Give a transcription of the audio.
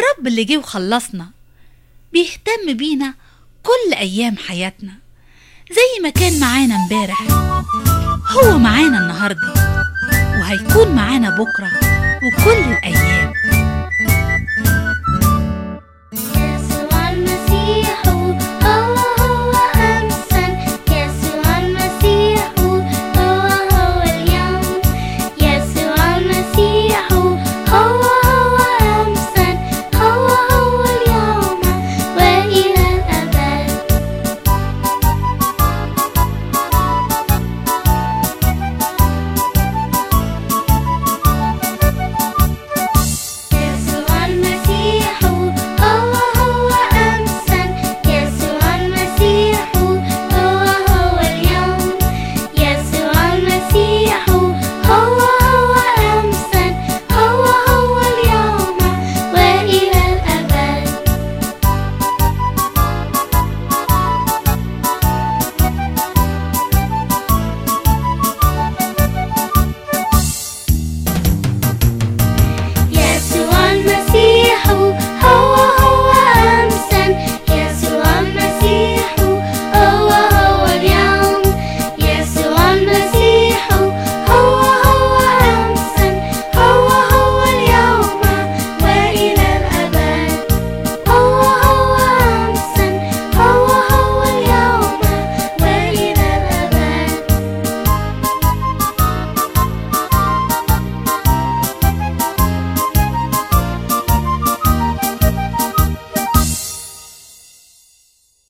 الرب اللي جه وخلصنا بيهتم بينا كل أيام حياتنا زي ما كان معانا امبارح هو معانا النهاردة وهيكون معانا بكرة وكل الأيام